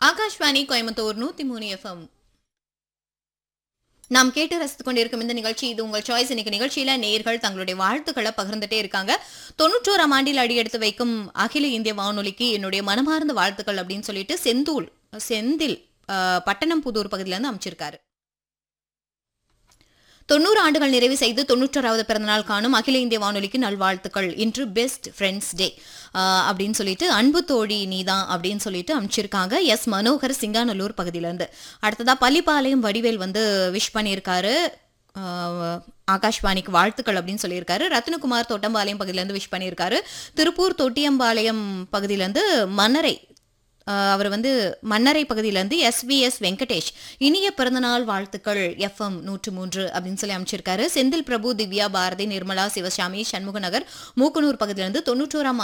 ஆகாஷ்வாணி கோயம்புத்தூர் நூத்தி மூணு எஃப்எம் நாம் கேட்டு ரசித்துக் கொண்டிருக்கும் இந்த நிகழ்ச்சி இது உங்கள் சாய்ஸ் இன்னைக்கு நிகழ்ச்சியில நேயர்கள் தங்களுடைய வாழ்த்துக்களை பகிர்ந்துட்டே இருக்காங்க தொண்ணூற்றோராம் ஆண்டில் அடியெடுத்து வைக்கும் அகில இந்திய வானொலிக்கு என்னுடைய மனமார்ந்த வாழ்த்துக்கள் அப்படின்னு சொல்லிட்டு செந்தூல் செந்தில் அஹ், பட்டணம் புதூர் பகுதியில இருந்து அமைச்சிருக்காரு தொண்ணூறு ஆண்டுகள் நிறைவு செய்து தொண்ணூற்றோராவது பிறந்தநாள் காணும் அகில இந்திய வானொலிக்கு நல்வாழ்த்துக்கள் இன்று பெஸ்ட் ஃப்ரெண்ட்ஸ் டே அப்படின்னு சொல்லிட்டு அன்பு தோழி நீதான் அப்படின்னு சொல்லிட்டு அமைச்சிருக்காங்க எஸ் மனோகர் சிங்காநல்லூர் பகுதியிலேருந்து அடுத்ததா பள்ளிப்பாளையம் வடிவேல் வந்து விஷ் பண்ணியிருக்காரு ஆஹ், ஆகாஷ்வாணிக்கு வாழ்த்துக்கள் அப்படின்னு சொல்லியிருக்காரு ரத்னகுமார் தோட்டம்பாளையம் பகுதியிலேருந்து விஷ் பண்ணியிருக்காரு திருப்பூர் தொட்டியம்பாளையம் பகுதியிலேருந்து மன்னரை ஆஹ் அவர் வந்து மன்னரை பகுதியிலேருந்து எஸ்விஎஸ் வெங்கடேஷ் இனிய பிறந்தநாள் வாழ்த்துக்கள் எஃப்எம் நூற்று மூன்று அப்படின்னு சொல்லி அமைச்சிருக்காரு செந்தில் பிரபு திவ்யா பாரதி நிர்மலா சிவசாமி சண்முகநகர் மூக்கனூர் பகுதியிலிருந்து தொண்ணூற்றோராம்